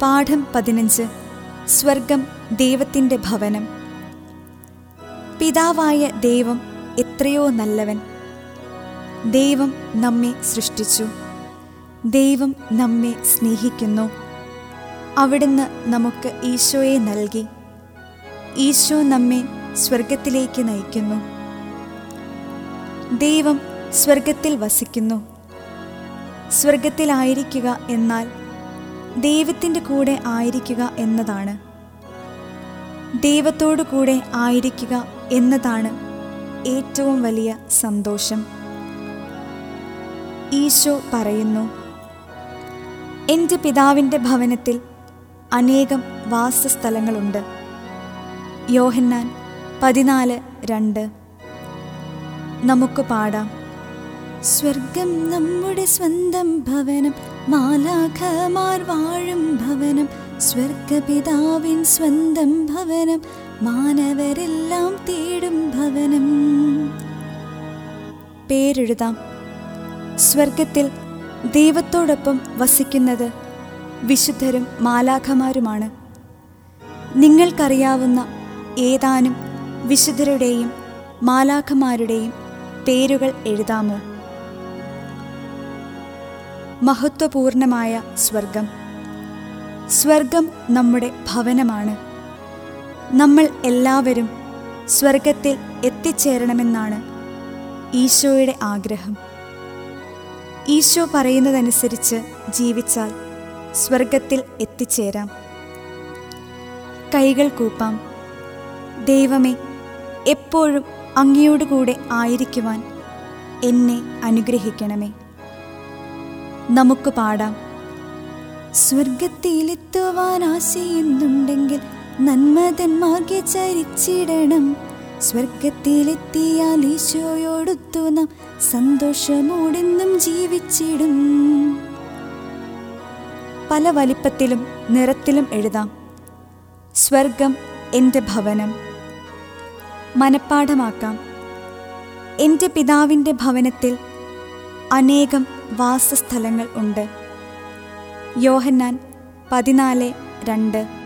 പാഠം പതിനഞ്ച് സ്വർഗം ദൈവത്തിൻ്റെ ഭവനം പിതാവായ ദൈവം എത്രയോ നല്ലവൻ ദൈവം നമ്മെ സൃഷ്ടിച്ചു ദൈവം നമ്മെ സ്നേഹിക്കുന്നു അവിടുന്ന് നമുക്ക് ഈശോയെ നൽകി ഈശോ നമ്മെ സ്വർഗത്തിലേക്ക് നയിക്കുന്നു ദൈവം സ്വർഗത്തിൽ വസിക്കുന്നു സ്വർഗത്തിലായിരിക്കുക എന്നാൽ ദൈവത്തിൻ്റെ കൂടെ ആയിരിക്കുക എന്നതാണ് ദൈവത്തോടു കൂടെ ആയിരിക്കുക എന്നതാണ് ഏറ്റവും വലിയ സന്തോഷം ഈശോ പറയുന്നു എൻ്റെ പിതാവിൻ്റെ ഭവനത്തിൽ അനേകം വാസസ്ഥലങ്ങളുണ്ട് യോഹന്നാൻ പതിനാല് രണ്ട് നമുക്ക് പാടാം സ്വർഗം നമ്മുടെ സ്വന്തം ഭവനം മാലാഖമാർ വാഴും ഭവനം സ്വർഗപിതാവിൻ സ്വന്തം ഭവനം മാനവരെല്ലാം തേടും ഭവനം പേരെഴുതാം സ്വർഗത്തിൽ ദൈവത്തോടൊപ്പം വസിക്കുന്നത് വിശുദ്ധരും മാലാഖമാരുമാണ് നിങ്ങൾക്കറിയാവുന്ന ഏതാനും വിശുദ്ധരുടെയും മാലാഖമാരുടെയും പേരുകൾ എഴുതാമോ മഹത്വപൂർണമായ സ്വർഗം സ്വർഗം നമ്മുടെ ഭവനമാണ് നമ്മൾ എല്ലാവരും സ്വർഗത്തിൽ എത്തിച്ചേരണമെന്നാണ് ഈശോയുടെ ആഗ്രഹം ഈശോ പറയുന്നതനുസരിച്ച് ജീവിച്ചാൽ സ്വർഗത്തിൽ എത്തിച്ചേരാം കൈകൾ കൂപ്പാം ദൈവമേ എപ്പോഴും അങ്ങയോടുകൂടെ ആയിരിക്കുവാൻ എന്നെ അനുഗ്രഹിക്കണമേ നമുക്ക് പാടാം സ്വർഗത്തിലെത്തുവാൻ ആശയുന്നുണ്ടെങ്കിൽ നന്മതന്മാർഗെ ചരിച്ചിടണം സ്വർഗത്തിലെത്തിയാൽ ഈശോയോടൊത്തു നാം സന്തോഷമോടെന്നും ജീവിച്ചിടും പല വലിപ്പത്തിലും നിറത്തിലും എഴുതാം സ്വർഗം എൻ്റെ ഭവനം മനപ്പാഠമാക്കാം എൻ്റെ പിതാവിൻ്റെ ഭവനത്തിൽ അനേകം വാസസ്ഥലങ്ങൾ ഉണ്ട് യോഹന്നാൻ പതിനാല് രണ്ട്